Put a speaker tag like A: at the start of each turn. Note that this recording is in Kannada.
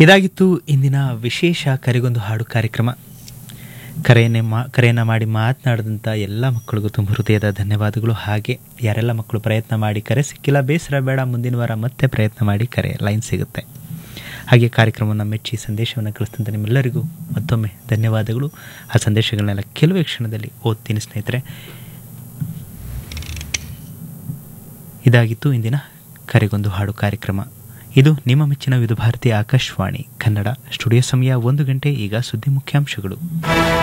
A: ಇದಾಗಿತ್ತು ಇಂದಿನ ವಿಶೇಷ ಕರೆಗೊಂದು ಹಾಡು ಕಾರ್ಯಕ್ರಮ ಕರೆಯನ್ನೇ ಮಾ ಕರೆಯನ್ನು ಮಾಡಿ ಮಾತನಾಡಿದಂಥ ಎಲ್ಲ ಮಕ್ಕಳಿಗೂ ತುಂಬ ಹೃದಯದ ಧನ್ಯವಾದಗಳು ಹಾಗೆ ಯಾರೆಲ್ಲ ಮಕ್ಕಳು ಪ್ರಯತ್ನ ಮಾಡಿ ಕರೆ ಸಿಕ್ಕಿಲ್ಲ ಬೇಸರ ಬೇಡ ಮುಂದಿನ ವಾರ ಮತ್ತೆ ಪ್ರಯತ್ನ ಮಾಡಿ ಕರೆ ಲೈನ್ ಸಿಗುತ್ತೆ ಹಾಗೆ ಕಾರ್ಯಕ್ರಮವನ್ನು ಮೆಚ್ಚಿ ಸಂದೇಶವನ್ನು ಕಳಿಸ್ತಂಥ ನಿಮ್ಮೆಲ್ಲರಿಗೂ ಮತ್ತೊಮ್ಮೆ ಧನ್ಯವಾದಗಳು ಆ ಸಂದೇಶಗಳನ್ನೆಲ್ಲ ಕೆಲವೇ ಕ್ಷಣದಲ್ಲಿ ಓದ್ತೀನಿ ಸ್ನೇಹಿತರೆ ಇದಾಗಿತ್ತು ಇಂದಿನ ಕರೆಗೊಂದು ಹಾಡು ಕಾರ್ಯಕ್ರಮ ಇದು ನಿಮ್ಮ ಮೆಚ್ಚಿನ ವಿಧ ಭಾರತಿ ಆಕಾಶವಾಣಿ ಕನ್ನಡ ಸ್ಟುಡಿಯೋ ಸಮಯ ಒಂದು ಗಂಟೆ ಈಗ ಸುದ್ದಿ ಮುಖ್ಯಾಂಶಗಳು